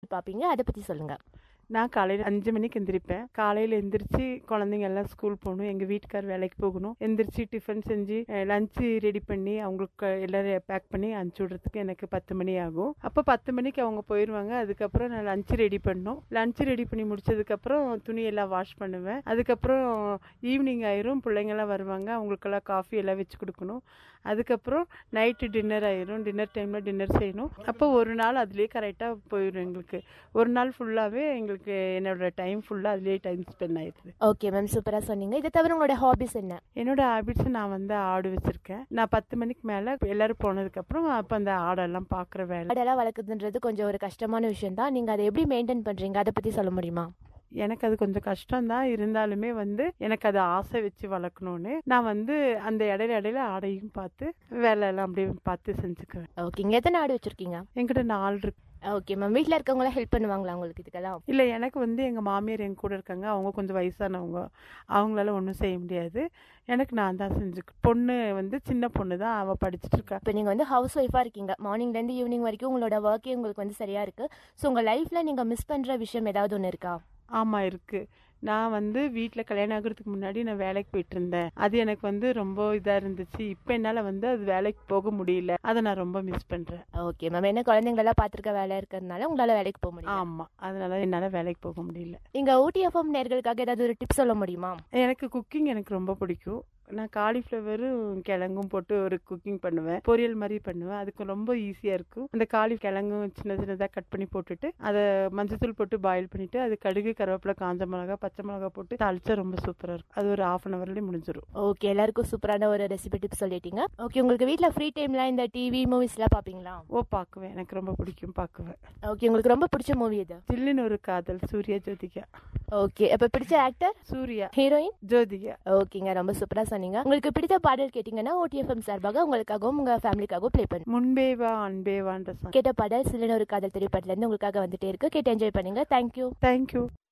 பார்ப்பீங்க அதை பற்றி சொல்லுங்கள் நான் காலையில் அஞ்சு மணிக்கு எந்திரிப்பேன் காலையில் எந்திரிச்சு குழந்தைங்க எல்லாம் ஸ்கூல் போகணும் எங்கள் வீட்டுக்கார் வேலைக்கு போகணும் எந்திரிச்சு டிஃபன் செஞ்சு லஞ்சு ரெடி பண்ணி அவங்களுக்கு எல்லாரும் பேக் பண்ணி அனுப்பிச்சி விட்றதுக்கு எனக்கு பத்து மணி ஆகும் அப்போ பத்து மணிக்கு அவங்க போயிடுவாங்க அதுக்கப்புறம் நான் லஞ்சு ரெடி பண்ணணும் லஞ்சு ரெடி பண்ணி முடிச்சதுக்கப்புறம் துணியெல்லாம் வாஷ் பண்ணுவேன் அதுக்கப்புறம் ஈவினிங் ஆயிரும் பிள்ளைங்கெல்லாம் வருவாங்க அவங்களுக்கெல்லாம் காஃபி எல்லாம் வச்சு கொடுக்கணும் அதுக்கப்புறம் நைட்டு டின்னர் ஆயிரும் டின்னர் டைமில் டின்னர் செய்யணும் அப்போ ஒரு நாள் அதுலேயே கரெக்டாக போயிடும் எங்களுக்கு ஒரு நாள் ஃபுல்லாகவே எங்களுக்கு என்னோட டைம் ஃபுல்லாக அதுலேயே டைம் ஸ்பெண்ட் ஆயிடுது ஓகே மேம் சூப்பராக சொன்னீங்க இதை தவிர உங்களோட ஹாபிஸ் என்ன என்னோட ஹேபிட்ஸ் நான் வந்து ஆடு வச்சிருக்கேன் நான் பத்து மணிக்கு மேலே எல்லாரும் போனதுக்கப்புறம் அப்போ அந்த ஆடெல்லாம் பார்க்குற வேலை ஆடெல்லாம் வளர்க்குறதுன்றது கொஞ்சம் ஒரு கஷ்டமான விஷயம் தான் நீங்கள் அதை எப்படி மெயின்டைன் பண்ணுறீங்க அதை பற்றி சொல்ல முடியுமா எனக்கு அது கொஞ்சம் கஷ்டம்தான் இருந்தாலுமே வந்து எனக்கு அது ஆசை வச்சு வளர்க்கணும்னு நான் வந்து அந்த இடையில இடையில ஆடையும் பார்த்து வேலை எல்லாம் அப்படியே பார்த்து செஞ்சுக்குவேன் ஓகேங்க எத்தனை ஆடு வச்சுருக்கீங்க என்கிட்ட நாலு இருக்கு ஓகே மேம் வீட்டில் இருக்கவங்களாம் ஹெல்ப் பண்ணுவாங்களா உங்களுக்கு இதுக்கெல்லாம் இல்லை எனக்கு வந்து எங்கள் மாமியார் என் கூட இருக்காங்க அவங்க கொஞ்சம் வயசானவங்க அவங்களால ஒன்றும் செய்ய முடியாது எனக்கு நான் தான் செஞ்சுக்க பொண்ணு வந்து சின்ன பொண்ணு தான் அவள் படிச்சுட்டு இருக்கா இப்போ நீங்கள் வந்து ஹவுஸ் ஒய்ஃபாக இருக்கீங்க மார்னிங்லேருந்து ஈவினிங் வரைக்கும் உங்களோட ஒர்க்கே உங்களுக்கு வந்து சரியாக இருக்குது ஸோ உங்கள் லைஃப்பில் நீங்கள் மிஸ் பண்ணுற விஷயம் ஏதாவது ஒன்று இருக்கா ஆமாம் இருக்கு நான் வந்து வீட்டில் கல்யாணம் ஆகிறதுக்கு முன்னாடி நான் வேலைக்கு போயிட்டு இருந்தேன் அது எனக்கு வந்து ரொம்ப இதாக இருந்துச்சு இப்போ என்னால் வந்து அது வேலைக்கு போக முடியல அதை நான் ரொம்ப மிஸ் பண்ணுறேன் ஓகே மேம் என்ன குழந்தைங்களெல்லாம் பார்த்துருக்க வேலை இருக்கிறதுனால உங்களால் வேலைக்கு போக முடியும் ஆமாம் அதனால என்னால் வேலைக்கு போக முடியல நீங்கள் ஊட்டிஎஃப்எம் நேர்களுக்காக ஏதாவது ஒரு டிப் சொல்ல முடியுமா எனக்கு குக்கிங் எனக்கு ரொம்ப பிடிக்கும் நான் காலிஃப்ளவரும் கிழங்கும் போட்டு ஒரு குக்கிங் பண்ணுவேன் பொரியல் மாதிரி பண்ணுவேன் அதுக்கு ரொம்ப ஈஸியாக இருக்கும் அந்த காலி கிழங்கும் சின்ன சின்னதாக கட் பண்ணி போட்டுட்டு அதை மஞ்சத்தூள் போட்டு பாயில் பண்ணிட்டு அது கடுகு கருவேப்பிலை காஞ்ச மிளகா பச்சை மிளகா போட்டு தாளிச்சா ரொம்ப சூப்பராக இருக்கும் அது ஒரு ஹாஃப் அன் ஹவர்லேயே முடிஞ்சிடும் ஓகே எல்லாருக்கும் சூப்பரான ஒரு ரெசிபி டிப் சொல்லிட்டீங்க ஓகே உங்களுக்கு வீட்டில் ஃப்ரீ டைம்ல இந்த டிவி மூவிஸ்லாம் பார்ப்பீங்களா ஓ பார்க்குவேன் எனக்கு ரொம்ப பிடிக்கும் பார்க்குவேன் ஓகே உங்களுக்கு ரொம்ப பிடிச்ச மூவி இது ஜில்லுன்னு ஒரு காதல் சூர்யா ஜோதிகா ஓகே அப்போ பிடிச்ச ஆக்டர் சூர்யா ஹீரோயின் ஜோதிகா ஓகேங்க ரொம்ப சூப்பரா சொன்னீங்க உங்களுக்கு பிடித்த பாடல் கேட்டிங்கன்னா ஓடிஎஃப்எம் சார்பாக உங்களுக்காகவும் உங்க ஃபேமிலிக்காகவும் ப்ளே பண்ணுங்க முன்பே வா அன்பே வான்ற சாங் கேட்ட பாடல் சிலன ஒரு காதல் திரைப்படத்துல இருந்து உங்களுக்காக வந்துட்டே இருக்கு கேட்டு என்ஜாய் பண்ணுங்க தேங்க்யூ தேங்க்யூ